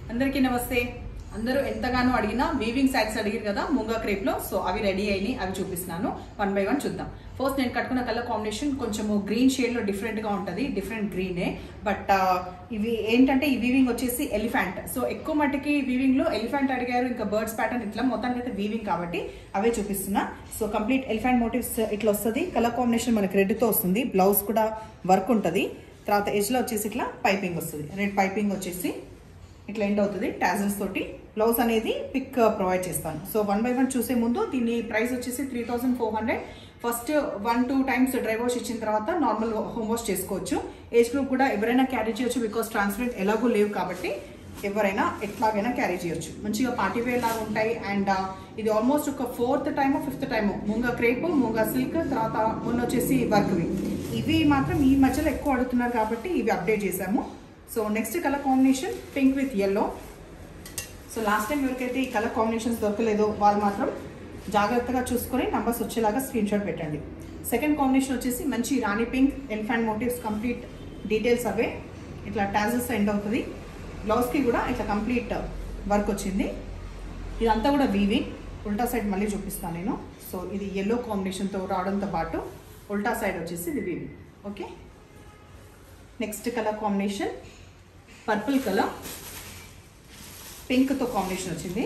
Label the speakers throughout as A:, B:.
A: అందరికీ నమస్తే అందరూ ఎంతగానో అడిగినా వీవింగ్ శారీస్ అడిగారు కదా ముంగా క్రేప్ లో సో అవి రెడీ అయినాయి అవి చూపిస్తున్నాను వన్ బై వన్ చూద్దాం ఫస్ట్ నేను కట్టుకున్న కలర్ కాంబినేషన్ కొంచెము గ్రీన్ షేడ్ లో డిఫరెంట్ గా ఉంటది డిఫరెంట్ గ్రీనే బట్ ఇవి ఏంటంటే ఈ వీవింగ్ వచ్చేసి ఎలిఫెంట్ సో ఎక్కువ మట్టికి వీవింగ్ లో ఎలిఫెంట్ అడిగారు ఇంకా బర్డ్స్ ప్యాటర్న్ ఇట్లా మొత్తానికి అయితే వీవింగ్ కాబట్టి అవే చూపిస్తున్నా సో కంప్లీట్ ఎలిఫెంట్ మోటివ్స్ ఇట్లా వస్తుంది కలర్ కాంబినేషన్ మనకి రెడ్ తో వస్తుంది బ్లౌజ్ కూడా వర్క్ ఉంటుంది తర్వాత ఎడ్జ్ లో వచ్చేసి ఇట్లా పైపింగ్ వస్తుంది రెడ్ పైపింగ్ వచ్చేసి ఇట్లా ఎండ్ అవుతుంది టాజల్స్ తోటి బ్లౌజ్ అనేది పిక్ ప్రొవైడ్ చేస్తాను సో వన్ బై వన్ చూసే ముందు దీని ప్రైస్ వచ్చేసి three thousand four hundred first one two times dry wash ఇచ్చిన తర్వాత నార్మల్ హోమ్ వాష్ చేసుకోవచ్చు ఏజ్ గ్రూప్ కూడా ఎవరైనా క్యారీ చేయొచ్చు బికాస్ ట్రాన్స్పరెంట్ ఎలాగో లేవు కాబట్టి ఎవరైనా ఎట్లాగైనా క్యారీ చేయొచ్చు మంచిగా పార్టీ వేర్ లాగా ఉంటాయి అండ్ ఇది ఆల్మోస్ట్ ఒక fourth time fifth time munga crepe munga silk తర్వాత మొన్న వచ్చేసి వర్క్వి ఇవి మాత్రం ఈ మధ్యలో ఎక్కువ అడుగుతున్నారు కాబట్టి ఇవి అప్డేట్ చేశాము so next colour combination pink with yellow so last time ఎవరికైతే ఈ కలర్ కాంబినేషన్స్ దొరకలేదో వాళ్ళు మాత్రం జాగ్రత్తగా చూసుకొని నంబర్స్ వచ్చేలాగా స్క్రీన్ షాట్ పెట్టండి సెకండ్ కాంబినేషన్ వచ్చేసి మంచి రాణి pink elephant motifs complete details అవే ఇట్లా టాజల్స్ ఎండ్ అవుతుంది బ్లౌజ్కి కూడా ఇట్లా కంప్లీట్ వర్క్ వచ్చింది ఇదంతా కూడా వీవింగ్ ఉల్టా సైడ్ మళ్ళీ చూపిస్తాను నేను సో ఇది ఎల్లో కాంబినేషన్తో రావడంతో పాటు ఉల్టా సైడ్ వచ్చేసి ఇది weaving okay next colour combination purple colour పింక్తో కాంబినేషన్ వచ్చింది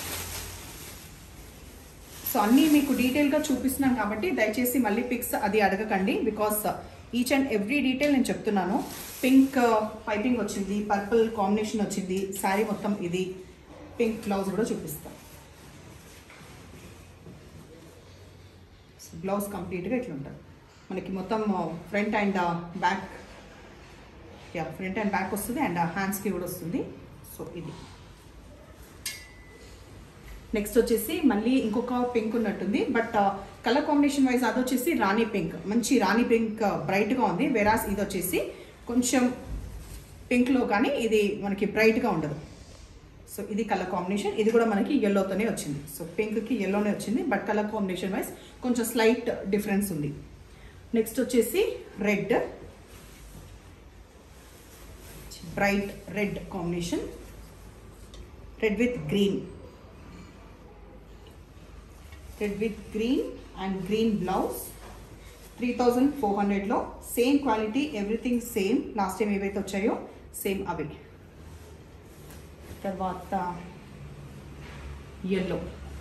A: సో అన్నీ మీకు డీటెయిల్గా చూపిస్తున్నాను కాబట్టి దయచేసి మళ్ళీ పిక్స్ అది అడగకండి because each and every detail నేను చెప్తున్నాను పింక్ పైపింగ్ వచ్చింది పర్పుల్ కాంబినేషన్ వచ్చింది శారీ మొత్తం ఇది పింక్ బ్లౌజ్ కూడా చూపిస్తాను బ్లౌజ్ కంప్లీట్గా ఇట్లా ఉంటుంది మనకి మొత్తం front and back yeah front and back వస్తుంది అండ్ హ్యాండ్స్కి కూడా వస్తుంది సో ఇది నెక్స్ట్ వచ్చేసి మళ్ళీ ఇంకొక పింక్ ఉన్నట్టుంది బట్ కలర్ కాంబినేషన్ వైజ్ అది వచ్చేసి రాణి పింక్ మంచి రాణి పింక్ బ్రైట్గా ఉంది వెరాస్ ఇది వచ్చేసి కొంచెం పింక్లో కానీ ఇది మనకి బ్రైట్గా ఉండదు సో ఇది కలర్ కాంబినేషన్ ఇది కూడా మనకి ఎల్లోతోనే వచ్చింది సో పింక్కి ఎల్లోనే వచ్చింది బట్ కలర్ కాంబినేషన్ వైజ్ కొంచెం స్లైట్ డిఫరెన్స్ ఉంది నెక్స్ట్ వచ్చేసి red bright red combination red with green red with green and green blouse three thousand four హండ్రెడ్లో same quality everything same last time ఏవైతే వచ్చాయో సేమ్ అవి తర్వాత ఎల్లో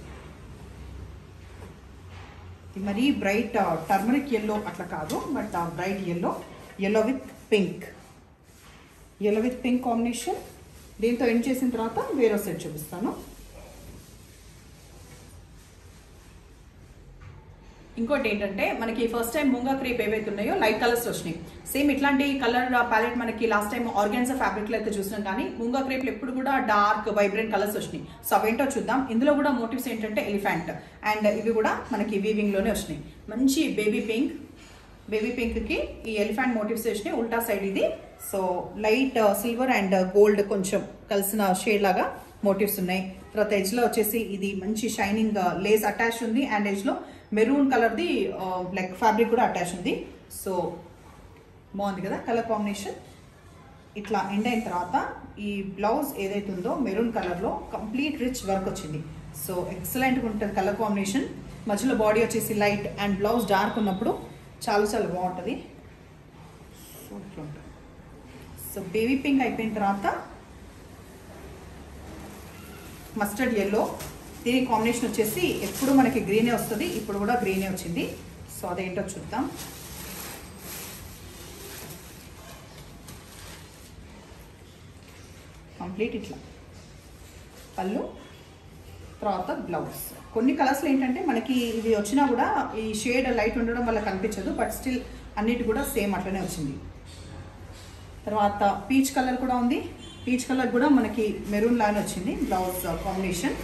A: మరీ bright turmeric yellow అట్లా కాదు but bright yellow yellow with pink yellow with pink combination దీంతో end చేసిన తర్వాత వేరే సెట్ చూపిస్తాను ఇంకోటి ఏంటంటే మనకి ఫస్ట్ టైం ముంగా క్రేప్ ఏవైతే ఉన్నాయో లైట్ కలర్స్ వచ్చినాయి సేమ్ ఇట్లాంటి కలర్ ప్యాలెట్ మనకి లాస్ట్ టైం ఆర్గాన్సా ఫ్యాబ్రిక్ లో అయితే చూసినాం కానీ ముంగా క్రేప్లు ఎప్పుడు కూడా డార్క్ వైబ్రెంట్ కలర్స్ వచ్చినాయి సో అవేంటో చూద్దాం ఇందులో కూడా మోటివ్స్ ఏంటంటే ఎలిఫెంట్ అండ్ ఇవి కూడా మనకి వీవింగ్ లోనే వచ్చినాయి మంచి బేబీ పింక్ బేబీ పింక్ కి ఈ ఎలిఫెంట్ మోటివ్స్ వచ్చినాయి ఉల్టా సైడ్ ఇది so light silver and gold కొంచెం కలిసిన షేడ్ లాగా మోటివ్స్ ఉన్నాయి తర్వాత ఎడ్జ్ లో వచ్చేసి ఇది మంచి షైనింగ్ లేస్ అటాచ్ ఉంది అండ్ ఎడ్జ్ లో మెరూన్ కలర్ది లైక్ ఫ్యాబ్రిక్ కూడా అటాచ్ ఉంది సో బాగుంది కదా కలర్ కాంబినేషన్ ఇట్లా ఎండ్ అయిన తర్వాత ఈ బ్లౌజ్ ఏదైతే ఉందో మెరూన్ కలర్లో కంప్లీట్ రిచ్ వర్క్ వచ్చింది సో ఎక్సలెంట్గా ఉంటుంది కలర్ కాంబినేషన్ మధ్యలో బాడీ వచ్చేసి లైట్ అండ్ బ్లౌజ్ డార్క్ ఉన్నప్పుడు చాలా చాలా బాగుంటుంది సో ఇట్లా ఉంటుంది సో బేబీ పింక్ అయిపోయిన తర్వాత మస్టర్డ్ ఎల్లో దీని కాంబినేషన్ వచ్చేసి ఎప్పుడు మనకి గ్రీనే వస్తుంది ఇప్పుడు కూడా గ్రీనే వచ్చింది సో అదేంటో చూద్దాం కంప్లీట్ ఇట్లా పళ్ళు తర్వాత బ్లౌజ్ కొన్ని కలర్స్లో ఏంటంటే మనకి ఇవి వచ్చినా కూడా ఈ షేడ్ లైట్ ఉండడం వల్ల కనిపించదు బట్ స్టిల్ అన్నిటి కూడా సేమ్ అట్లనే వచ్చింది తర్వాత పీచ్ కలర్ కూడా ఉంది పీచ్ కలర్ కూడా మనకి మెరూన్ లానే వచ్చింది బ్లౌజ్ కాంబినేషన్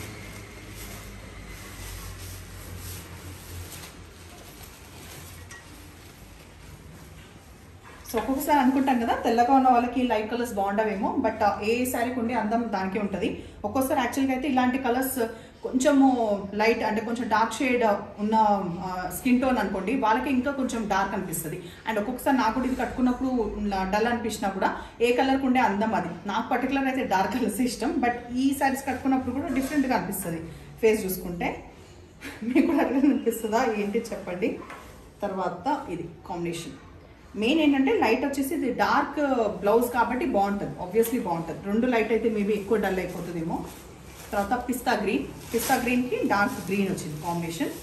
A: సో ఒక్కొక్కసారి అనుకుంటాం కదా తెల్లగా ఉన్న వాళ్ళకి లైట్ కలర్స్ బాగుండవేమో బట్ ఏ శారీకి ఉండే అందం దానికే ఉంటుంది ఒక్కోసారి యాక్చువల్గా అయితే ఇలాంటి కలర్స్ కొంచెము లైట్ అంటే కొంచెం డార్క్ షేడ్ ఉన్న స్కిన్ టోన్ అనుకోండి వాళ్ళకి ఇంకా కొంచెం డార్క్ అనిపిస్తుంది అండ్ ఒక్కొక్కసారి నాకు కూడా ఇది కట్టుకున్నప్పుడు డల్ అనిపించినా కూడా ఏ కలర్కి ఉండే అందం అది నాకు పర్టికులర్ అయితే డార్క్ కలర్స్ ఇష్టం బట్ ఈ సారీస్ కట్టుకున్నప్పుడు కూడా డిఫరెంట్గా అనిపిస్తుంది ఫేస్ చూసుకుంటే మీకు కూడా అట్లా అనిపిస్తుందా ఏంటి చెప్పండి తర్వాత ఇది కాంబినేషన్ మెయిన్ ఏంటంటే లైట్ వచ్చేసి ఇది డార్క్ బ్లౌజ్ కాబట్టి బాగుంటుంది ఆబ్వియస్లీ బాగుంటుంది రెండు లైట్ అయితే మేబీ ఎక్కువ డల్ అయిపోతుందేమో తర్వాత పిస్తా గ్రీన్ పిస్తా గ్రీన్కి డార్క్ గ్రీన్ వచ్చింది కాంబినేషన్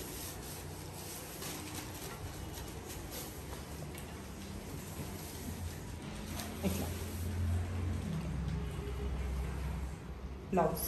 A: ఇట్లా బ్లౌజ్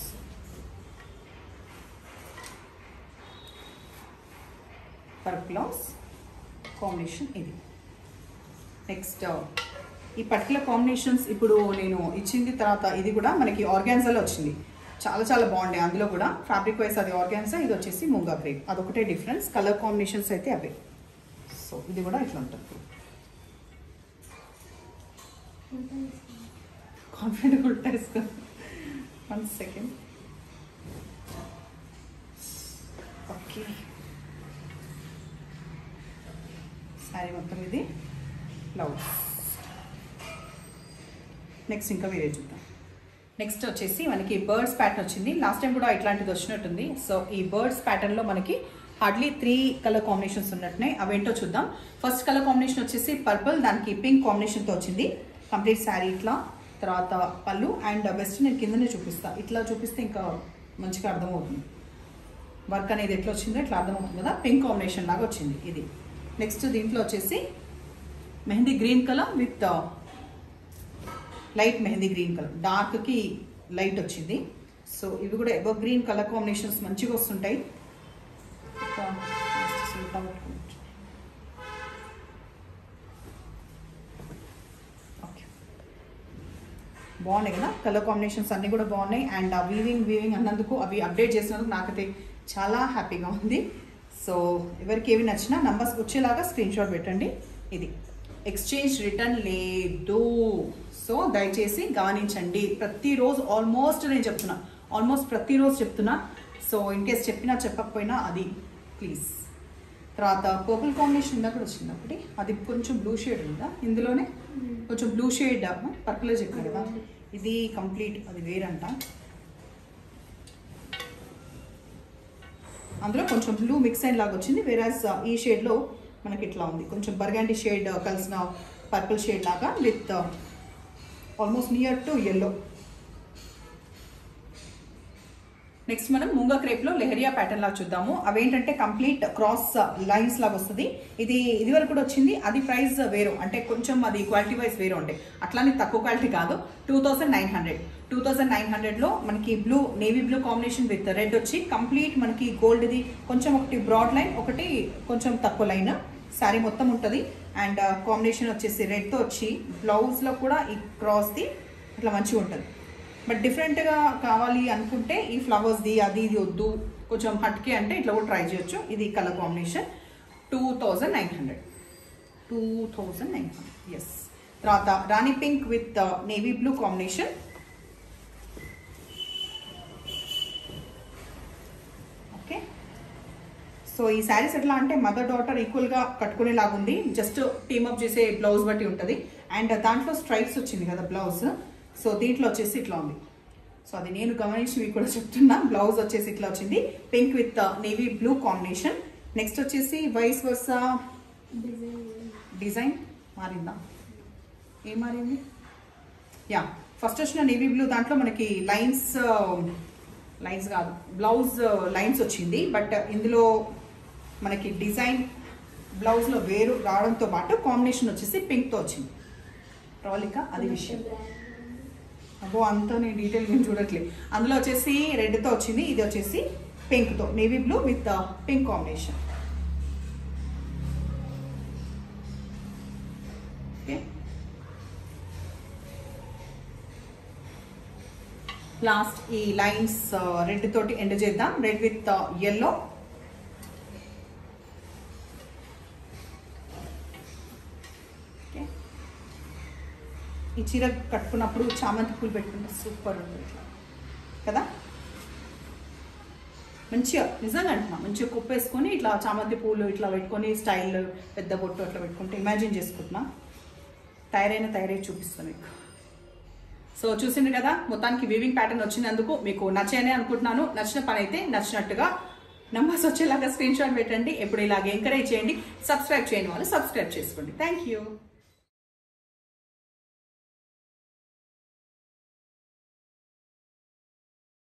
A: వర్క్ బ్లౌజ్ కాంబినేషన్ ఇది నెక్స్ట్ ఈ పర్టికులర్ కాంబినేషన్స్ ఇప్పుడు నేను ఇచ్చింది తర్వాత ఇది కూడా మనకి ఆర్గాన్జాలో వచ్చింది చాలా చాలా బాగుండే అందులో కూడా ఫ్యాబ్రిక్ వైస్ అది ఆర్గాన్జా ఇది వచ్చేసి ముంగా క్రేప్ అదొకటే డిఫరెన్స్ కలర్ కాంబినేషన్స్ అయితే అవే సో ఇది కూడా ఇట్లా ఉంటుంది కాన్ఫిడెంట్ కుట్టేసుకో వన్ సెకండ్ ఓకే శారీ మొత్తం ఇది బ్లౌజ్ నెక్స్ట్ ఇంకా వేరే చూద్దాం నెక్స్ట్ వచ్చేసి మనకి బర్డ్స్ ప్యాటర్న్ వచ్చింది లాస్ట్ టైం కూడా ఇట్లాంటిది వచ్చినట్టుంది సో ఈ బర్డ్స్ ప్యాటర్న్లో మనకి హార్డ్లీ త్రీ కలర్ కాంబినేషన్స్ ఉన్నట్టున్నాయి అవేంటో చూద్దాం ఫస్ట్ కలర్ కాంబినేషన్ వచ్చేసి పర్పుల్ దానికి పింక్ కాంబినేషన్తో వచ్చింది కంప్లీట్ శారీ ఇట్లా తర్వాత పళ్ళు అండ్ బెస్ట్ నేను కిందనే చూపిస్తా ఇట్లా చూపిస్తే ఇంకా మంచిగా అర్థమవుతుంది వర్క్ అనేది ఎట్లా వచ్చిందో ఇట్లా అర్థమవుతుంది కదా పింక్ కాంబినేషన్ లాగా వచ్చింది ఇది నెక్స్ట్ దీంట్లో వచ్చేసి mehndi green colour with light mehndi green colour డార్క్కి లైట్ వచ్చింది సో ఇవి కూడా ఎవర్ గ్రీన్ కలర్ కాంబినేషన్స్ మంచిగా వస్తుంటాయి ఇంకా next సూట్ అవుట్ ఓకే బాగున్నాయి కదా కలర్ కాంబినేషన్స్ అన్నీ కూడా బాగున్నాయి అండ్ ఆ వీవింగ్ వీవింగ్ అన్నందుకు అవి అప్డేట్ చేసినందుకు నాకైతే చాలా హ్యాపీగా ఉంది సో ఎవరికి ఏవి నచ్చినా నంబర్స్ వచ్చేలాగా స్క్రీన్ షాట్ పెట్టండి ఇది ఎక్స్చేంజ్ రిటర్న్ లేదు సో దయచేసి గమనించండి ప్రతిరోజు ఆల్మోస్ట్ నేను చెప్తున్నా ఆల్మోస్ట్ ప్రతిరోజు చెప్తున్నా సో ఇన్ కేస్ చెప్పినా చెప్పకపోయినా అది ప్లీజ్ తర్వాత పర్పుల్ కాంబినేషన్ ఇందాక కూడా వచ్చింది ఒకటి అది కొంచెం బ్లూ షేడ్ ఉందా ఇందులోనే కొంచెం బ్లూ షేడ్ పర్పులే చెప్పాను కదా ఇది కంప్లీట్ అది వేరంట అందులో కొంచెం బ్లూ మిక్స్ అయిన లాగా వచ్చింది వేరాజ్ ఈ షేడ్లో మనకి ఇట్లా ఉంది కొంచెం బర్గాండి షేడ్ కలిసిన పర్పుల్ షేడ్ లాగా with almost near to yellow next మనం ముంగా క్రేప్ లో లెహరియా ప్యాటర్న్ లాగా చూద్దాము అవేంటంటే కంప్లీట్ క్రాస్ లైన్స్ లాగా వస్తుంది ఇది ఇది వరకు కూడా వచ్చింది అది ప్రైస్ వేరు అంటే కొంచెం అది క్వాలిటీ వైజ్ వేరు ఉంటాయి అట్లానే తక్కువ క్వాలిటీ కాదు two thousand nine hundred two thousand nine హండ్రెడ్లో మనకి blue navy blue combination with red వచ్చి కంప్లీట్ మనకి గోల్డ్ది కొంచెం ఒకటి బ్రాడ్ లైన్ ఒకటి కొంచెం తక్కువ లైన్ శారీ మొత్తం ఉంటుంది అండ్ కాంబినేషన్ వచ్చేసి రెడ్తో వచ్చి బ్లౌజ్లో కూడా ఈ క్రాస్ది అట్లా మంచిగా ఉంటుంది బట్ డిఫరెంట్గా కావాలి అనుకుంటే ఈ ఫ్లవర్స్ది అది ఇది వద్దు కొంచెం హట్కే అంటే ఇట్లా కూడా ట్రై చేయొచ్చు ఇది colour combination two thousand nine hundred two thousand nine hundred yes తర్వాత రాణి pink with navy blue combination okay so ఈ శారీస్ ఎట్లా అంటే మదర్ డాటర్ ఈక్వల్గా కట్టుకునేలాగా ఉంది జస్ట్ టీమప్ చేసే బ్లౌజ్ బట్టి ఉంటుంది అండ్ దాంట్లో స్ట్రైప్స్ వచ్చింది కదా బ్లౌజ్ సో దీంట్లో వచ్చేసి ఇట్లా ఉంది సో అది నేను గమనించి మీకు కూడా చెప్తున్నా బ్లౌజ్ వచ్చేసి ఇట్లా వచ్చింది pink with navy blue combination next వచ్చేసి వైస్ వర్స డిజైన్ మారిందా ఏం మారింది యా ఫస్ట్ వచ్చిన నేవీ బ్లూ దాంట్లో మనకి లైన్స్ లైన్స్ కాదు బ్లౌజ్ లైన్స్ వచ్చింది బట్ ఇందులో మనకి డిజైన్ బ్లౌజ్లో వేరు రావడంతో పాటు కాంబినేషన్ వచ్చేసి పింక్తో వచ్చింది ప్రవళిక అది విషయం అబ్బో అంతా నేను డీటెయిల్ నేను చూడట్లేదు అందులో వచ్చేసి రెడ్తో వచ్చింది ఇది వచ్చేసి పింక్తో navy blue with pink combination okay last ఈ లైన్స్ రెడ్ తోటి ఎండ్ చేద్దాం రెడ్ విత్ ఎల్లో ఓకే ఈ చీర కట్టుకున్నప్పుడు చామంతి పూలు పెట్టుకుంటే సూపర్ ఉంది ఇట్లా కదా మంచిగా నిజంగా అంటున్నా మంచిగా కుప్పు వేసుకొని ఇట్లా చామంతి పూలు ఇట్లా పెట్టుకొని స్టైల్ పెద్ద బొట్టు అట్లా పెట్టుకుంటే ఇమాజిన్ చేసుకుంటున్నా తయారైన తయారై చూపిస్తాను మీకు సో చూసిండ్రు కదా మొత్తానికి వీవింగ్ ప్యాటర్న్ వచ్చినందుకు మీకు నచ్చాయని అనుకుంటున్నాను నచ్చిన పని అయితే నచ్చినట్టుగా నంబర్స్ వచ్చేలాగా స్క్రీన్ షాట్ పెట్టండి ఎప్పుడు ఇలాగ ఎంకరేజ్ చేయండి సబ్స్క్రైబ్ చేయని వాళ్ళు సబ్స్క్రైబ్ చేసుకోండి థ్యాంక్ యూ